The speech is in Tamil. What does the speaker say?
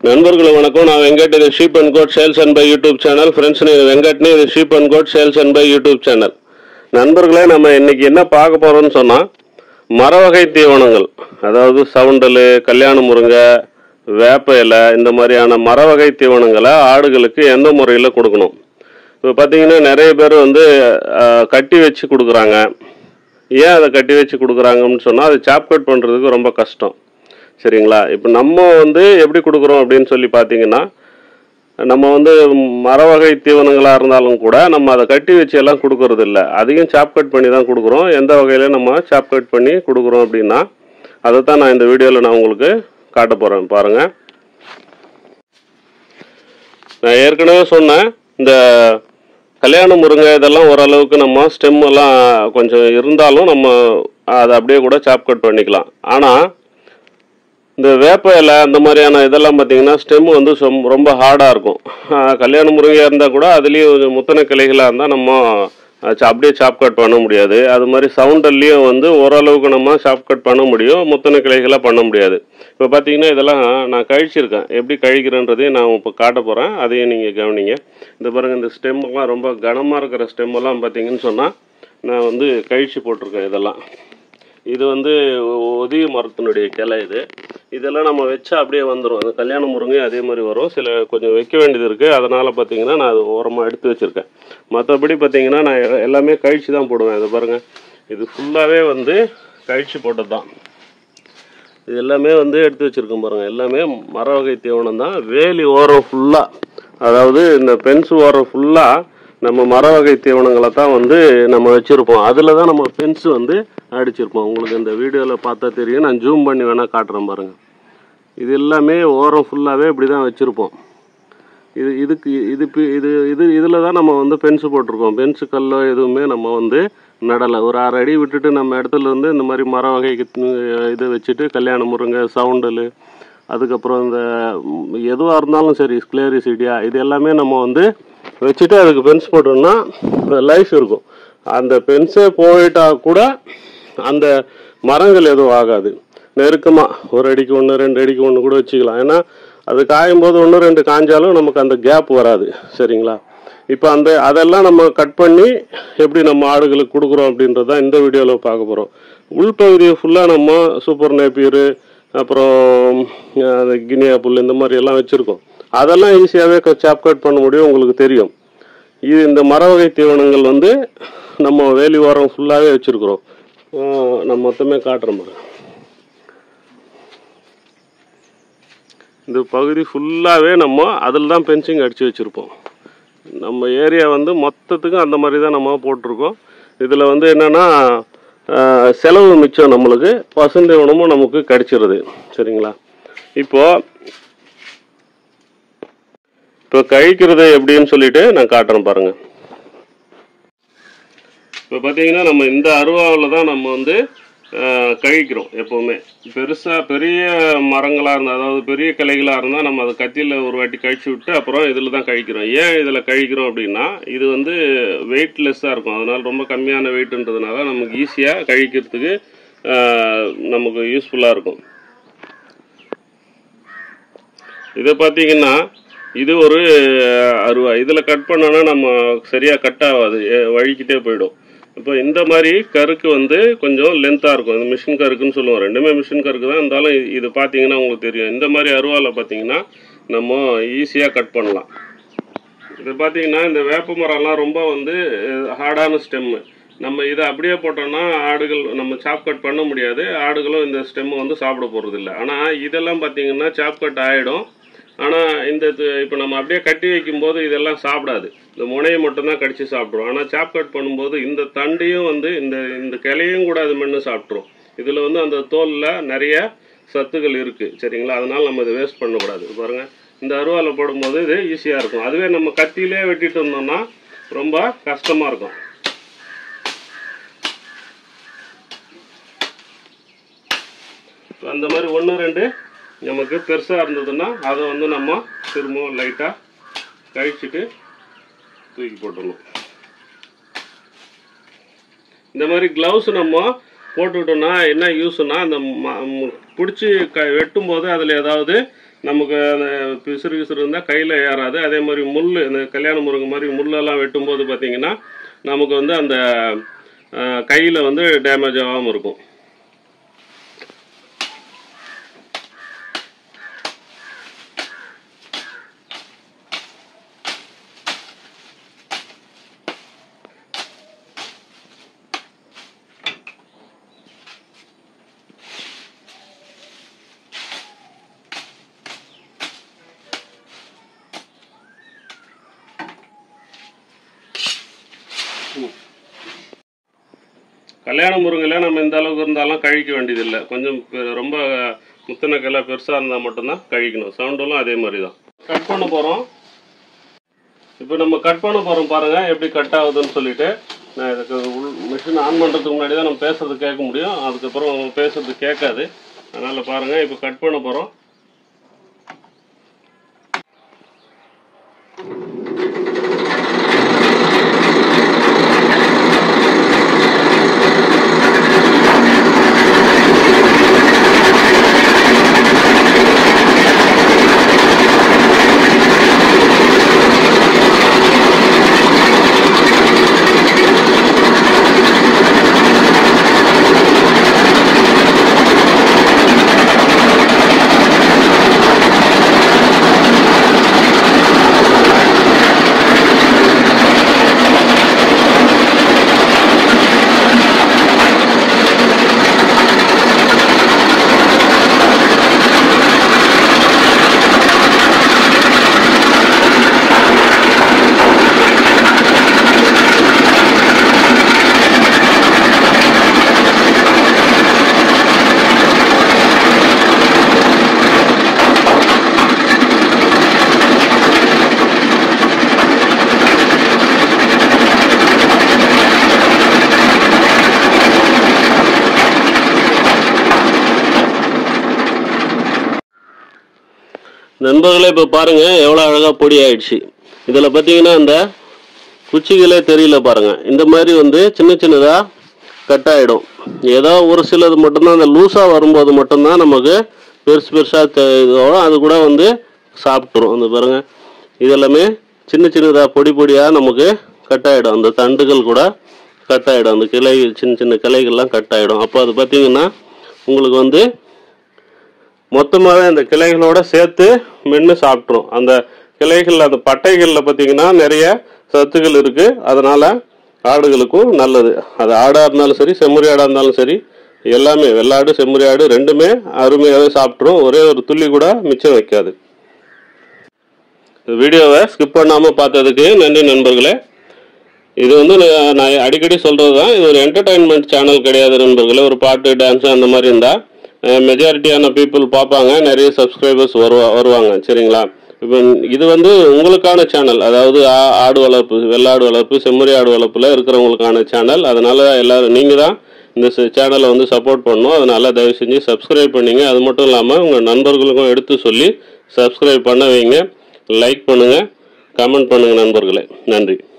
நண்பர்களே வணக்கம் நான் வெங்கட் இது sheep and goat sales and buy YouTube channel friends இது வெங்கட்னி இது sheep and goat sales and buy YouTube channel நண்பர்களே நம்ம இன்னைக்கு என்ன பார்க்க போறோம்னு சொன்னா மர வகை தீவனங்கள் அதாவது சவுண்டல் கல்யாண முருங்கை வேப்ப இலை இந்த மாதிரியான மர வகை தீவனங்களை ஆடுகளுக்கு எந்த முறையில் கொடுக்கணும் இப்போ பார்த்தீங்கன்னா நிறைய பேர் வந்து அஹ், கட்டி வச்சு கொடுக்குறாங்க ஏன் அதை கட்டி வச்சு கொடுக்குறாங்கன்னு சொன்னால் அது சாப் கட் பண்ணுறதுக்கு ரொம்ப கஷ்டம் சரிங்களா இப்போ நம்ம வந்து எப்படி கொடுக்குறோம் அப்படின்னு சொல்லி பார்த்தீங்கன்னா நம்ம வந்து மர வகை தீவனங்களாக இருந்தாலும் கூட நம்ம அதை கட்டி வச்சு எல்லாம் கொடுக்கறது இல்ல அதையும் சாப் கட் பண்ணி தான் கொடுக்குறோம் எந்த வகையில நம்ம சாப் கட் பண்ணி கொடுக்குறோம் அப்படின்னா அதை தான் நான் இந்த வீடியோவில் நான் உங்களுக்கு காட்ட போகிறேன் பாருங்கள் நான் ஏற்கனவே சொன்னேன் இந்த கல்யாண முருங்கை இதெல்லாம் ஓரளவுக்கு நம்ம ஸ்டெம் எல்லாம் கொஞ்சம் இருந்தாலும் நம்ம அதை அப்படியே கூட சாப் கட் பண்ணிக்கலாம் ஆனால் இந்த வேப்ப இலை அந்த மாதிரியான இதெல்லாம் பார்த்தீங்கன்னா ஸ்டெம் வந்து சொம்- ரொம்ப ஹார்டாக இருக்கும் ஆஹ் கல்யாண முருங்கையாக இருந்தால் கூட அதுலேயும் கொஞ்சம் முத்தனை கிளைகளாக இருந்தால் நம்ம அஹ் சா- அப்படியே சாப் கட் பண்ண முடியாது அது மாதிரி சவுண்டல்லையும் வந்து ஓரளவுக்கு நம்ம சாப் கட் பண்ண முடியும் முத்தனை கிளைகளாக பண்ண முடியாது இப்போ பார்த்தீங்கன்னா இதெல்லாம் நான் கழிச்சிருக்கேன் எப்படி கழிக்கிறேன்றதையும் நான் இப்போ காட்ட போகிறேன் அதையும் நீங்கள் கவனிங்க இந்த பாருங்கள் இந்த ஸ்டெம்மெல்லாம் ரொம்ப கனமாக இருக்கிற ஸ்டெம்மெல்லாம் பார்த்தீங்கன்னு சொன்னால் நான் வந்து கழிச்சு போட்டிருக்கேன் இதெல்லாம் இது வந்து ஒ- ஒதிய மரத்தினுடைய கிளை இது இதெல்லாம் நம்ம வச்சா அப்படியே வந்துடும் அந்த கல்யாண முருங்கை அதே மாதிரி வரும் சில கொஞ்சம் வைக்க வேண்டியது இருக்குது அதனால் பார்த்தீங்கன்னா நான் அது ஓரமாக எடுத்து வச்சுருக்கேன் மற்றபடி பார்த்தீங்கன்னா நான் எ- எல்லாமே கழிச்சு தான் போடுவேன் இதை பாருங்கள் இது ஃபுல்லாகவே வந்து கழிச்சு போட்டது தான் இது எல்லாமே வந்து எடுத்து வச்சுருக்கேன் பாருங்கள் எல்லாமே மர வகை தீவனம் தான் வேலி ஓரம் ஃபுல்லாக அதாவது இந்த பென்ஸ் ஓரம் ஃபுல்லாக நம்ம மர வகை தீவனங்களை தான் வந்து நம்ம வச்சுருப்போம் அதில் தான் நம்ம பென்ஸ் வந்து அடிச்சிருப்போம் உங்களுக்கு இந்த வீடியோவில் பார்த்தா தெரியும் நான் ஜூம் பண்ணி வேணால் காட்டுறேன் பாருங்கள் இது எல்லாமே ஓரம் ஃபுல்லாகவே இப்படி தான் வச்சுருப்போம் இது இதுக்கு இது பி- இது இது இதில் தான் நம்ம வந்து பென்சு போட்டிருக்கோம் பென்சு கல்லோ எதுவுமே நம்ம வந்து நடலை ஒரு அரை அடி விட்டுட்டு நம்ம இடத்துல இருந்து இந்த மாதிரி மர வகைக்கு அஹ், இது வச்சுட்டு கல்யாண முருங்கை சவுண்டல் அதுக்கப்புறம் இந்த எதுவாக இருந்தாலும் சரி ஸ்க்ளேரிசிடியா இது எல்லாமே நம்ம வந்து வச்சுட்டு அதுக்கு பென்ஸ் போட்டோம்னா லைஃப் இருக்கும் அந்த பென்ஸே போயிட்டா கூட அந்த மரங்கள் எதுவும் ஆகாது நெருக்கமாக ஒரு அடிக்கு ஒன்று ரெண்டு அடிக்கு ஒன்று கூட வச்சுக்கலாம் ஏன்னா அது காயும் போது ஒன்று ரெண்டு காஞ்சாலும் நமக்கு அந்த கேப் வராது சரிங்களா இப்போ அந்த அதெல்லாம் நம்ம கட் பண்ணி எப்படி நம்ம ஆடுகளுக்கு கொடுக்குறோம் அப்படின்றது தான் இந்த வீடியோவில் பார்க்க போகிறோம் உள்பகுதியை ஃபுல்லாக நம்ம சூப்பர் நேப்பியரு அப்புறம் அஹ், அந்த கினியா புல் இந்த மாதிரி எல்லாம் வச்சுருக்கோம் அதெல்லாம் ஈஸியாகவே சாப் கட் பண்ண முடியும் உங்களுக்கு தெரியும் இது இந்த மர வகை தீவனங்கள் வந்து நம்ம வேலி ஓரம் ஃபுல்லாகவே வச்சுருக்குறோம் நான் மொத்தமே காட்டுறேன் பாருங்க இந்த பகுதி ஃபுல்லாகவே நம்ம அதில் தான் பென்சிங் அடித்து வச்சுருப்போம் நம்ம ஏரியா வந்து மொத்தத்துக்கும் அந்த மாதிரி தான் நம்ம போட்டிருக்கோம் இதில் வந்து என்னென்னா செலவு மிச்சம் நம்மளுக்கு பசுந்தீவனமும் நமக்கு கிடைச்சிருது சரிங்களா இப்போது இப்போ கழிக்கிறது எப்படின்னு சொல்லிட்டு நான் காட்டுறேன் பாருங்க இப்போ பார்த்தீங்கன்னா நம்ம இந்த அருவாவில் தான் நம்ம வந்து அஹ், கழிக்கிறோம் எப்போவுமே பெருசாக பெரிய மரங்களாக இருந்தால் அதாவது பெரிய கிளைகளாக இருந்தால் நம்ம அதை கத்தியில் ஒரு வாட்டி கழிச்சு விட்டு அப்புறம் இதில் தான் கழிக்கிறோம் ஏன் இதில் கழிக்கிறோம் அப்படின்னா இது வந்து வெயிட்லெஸ்ஸாக இருக்கும் அதனால் ரொம்ப கம்மியான வெயிட்ன்றதுனால நமக்கு ஈஸியாக கழிக்கிறதுக்கு அஹ், நமக்கு யூஸ்ஃபுல்லாக இருக்கும் இதை பார்த்தீங்கன்னா இது ஒரு அருவா இதில் கட் பண்ணோன்னா நம்ம சரியாக கட் ஆகாது எ- வழுக்கிட்டே போயிடும் இப்போ இந்த மாதிரி கருக்கு வந்து கொஞ்சம் லென்த்தாக இருக்கும் இந்த மிஷின் கருக்குன்னு சொல்லுவோம் ரெண்டுமே மிஷின் கருக்கு தான் இருந்தாலும் இது- இது பார்த்தீங்கன்னா உங்களுக்கு தெரியும் இந்த மாதிரி அருவாவில் பார்த்தீங்கன்னா நம்ம ஈஸியாக கட் பண்ணலாம் இது பார்த்தீங்கன்னா இந்த வேப்ப மரம்லாம் ரொம்ப வந்து ஹார்டான ஸ்டெம்மு நம்ம இதை அப்படியே போட்டோம்னா ஆடுகள் நம்ம சாப் கட் பண்ண முடியாது ஆடுகளும் இந்த ஸ்டெம்மை வந்து சாப்பிட போகிறது இல்லை ஆனால் இதெல்லாம் பார்த்தீங்கன்னா சாப் கட் ஆகிடும் ஆனால் இந்த இப்போ நம்ம அப்படியே கட்டி வைக்கும்போது இதெல்லாம் சாப்பிடாது இந்த முனையை மட்டும்தான் கடிச்சு சாப்பிட்ரும் ஆனால் சாப் கட் பண்ணும்போது இந்த தண்டையும் வந்து இந்த இந்த கிளையும் கூட அது மென்று சாப்பிட்ரும் இதில் வந்து அந்த தோலில் நிறைய சத்துக்கள் இருக்குது சரிங்களா அதனால் நம்ம இதை வேஸ்ட் பண்ணக்கூடாது இது பாருங்க இந்த அருவாவில் போடும்போது இது ஈஸியாக இருக்கும் அதுவே நம்ம கத்தியிலே வெட்டிட்டு இருந்தோம்னா ரொம்ப கஷ்டமாக இருக்கும் இப்போ அந்த மாதிரி ஒன்று ரெண்டு நமக்கு பெருசாக இருந்ததுன்னா அதை வந்து நம்ம திரும்பவும் லைட்டாக கழிச்சிட்டு தூக்கி போட்டுடணும் இந்த மாதிரி க்ளவுஸ் நம்ம போட்டுக்கிட்டோம்னா என்ன யூஸ்னா அந்த பிடிச்சி க வெட்டும் போது அதில் ஏதாவது நமக்கு அந்த பிசுறு கிசுறு இருந்தால் கையில் ஏறாது அதே மாதிரி முள் இந்த கல்யாண முருங்கை மாதிரி முள்ளெல்லாம் வெட்டும்போது பார்த்தீங்கன்னா நமக்கு வந்து அந்த கையில் வந்து டேமேஜ் ஆகாமல் இருக்கும் கல்யாண முருங்கையில் நம்ம இந்த அளவுக்கு இருந்தாலும் கழிக்க வேண்டியதில்லை கொஞ்சம் பெ- ரொம்ப முத்தின கிளை பெருசாக இருந்தால் மட்டும்தான் கழிக்கணும் சவுண்டெல்லாம் அதே மாதிரி தான் கட் பண்ண போகிறோம் இப்போ நம்ம கட் பண்ண போகிறோம் பாருங்கள் எப்படி கட் ஆகுதுன்னு சொல்லிட்டு நான் இதுக்கு உள் மிஷின் ஆன் பண்ணுறதுக்கு முன்னாடி தான் நம்ம பேசுறது கேட்க முடியும் அதுக்கப்புறம் பேசுறது கேட்காது அதனால் பாருங்கள் இப்போ கட் பண்ண போகிறோம் நண்பர்களே இப்போ பாருங்க எவ்வளோ அழகாக பொடி ஆயிடுச்சு இதில் பார்த்தீங்கன்னா இந்த குச்சிகளே தெரியல பாருங்க இந்த மாதிரி வந்து சின்ன சின்னதாக கட் ஆகிடும் ஏதோ ஒரு சிலது மட்டும்தான் அந்த லூஸாக வரும்போது மட்டும்தான் நமக்கு பெருசு பெருசாக இதுவும் அது கூட வந்து சாப்பிட்ரும் அந்த பாருங்க இதெல்லாமே சின்ன சின்னதாக பொடி பொடியாக நமக்கு கட் ஆகிடும் அந்த தண்டுகள் கூட கட் ஆகிடும் அந்த கிளை சின்ன சின்ன கிளைகள்லாம் கட் ஆகிடும் அப்போ அது பார்த்தீங்கன்னா உங்களுக்கு வந்து மொத்தமாகவே அந்த கிளைகளோட சேர்த்து மென்று சாப்பிட்ரும் அந்த கிளைகள் அந்த பட்டைகளில் பார்த்தீங்கன்னா நிறைய சத்துக்கள் இருக்குது அதனால் ஆடுகளுக்கும் நல்லது அது ஆடாக இருந்தாலும் சரி செம்மறி ஆடாக இருந்தாலும் சரி எல்லாமே வெள்ளாடு செம்மறி ஆடு ரெண்டுமே அருமையாகவே சாப்பிட்ரும் ஒரே ஒரு துள்ளி கூட மிச்சம் வைக்காது இந்த வீடியோவை ஸ்கிப் பண்ணாமல் பார்த்ததுக்கு நன்றி நண்பர்களே இது வந்து நான் நான் அடிக்கடி சொல்கிறது தான் இது ஒரு என்டர்டைன்மெண்ட் சேனல் கிடையாது நண்பர்களே ஒரு பாட்டு டான்ஸு அந்த மாதிரி இருந்தால் மெஜாரிட்டியான பீப்புள் பார்ப்பாங்க நிறைய சப்ஸ்கிரைபர்ஸ் வருவா வருவாங்க சரிங்களா இப்போ இது வந்து உங்களுக்கான சேனல் அதாவது ஆ- ஆடு வளர்ப்பு வெள்ளாடு வளர்ப்பு செம்மறி ஆடு வளர்ப்பில் இருக்கிறவங்களுக்கான சேனல் அதனால் எல்லாரும் நீங்கள் தான் இந்த சேனலை வந்து சப்போர்ட் பண்ணணும் அதனால் தயவு செஞ்சு சப்ஸ்கிரைப் பண்ணீங்க அது மட்டும் இல்லாமல் உங்கள் நண்பர்களுக்கும் எடுத்து சொல்லி சப்ஸ்கிரைப் பண்ண வைங்க லைக் பண்ணுங்கள் கமெண்ட் பண்ணுங்கள் நண்பர்களே நன்றி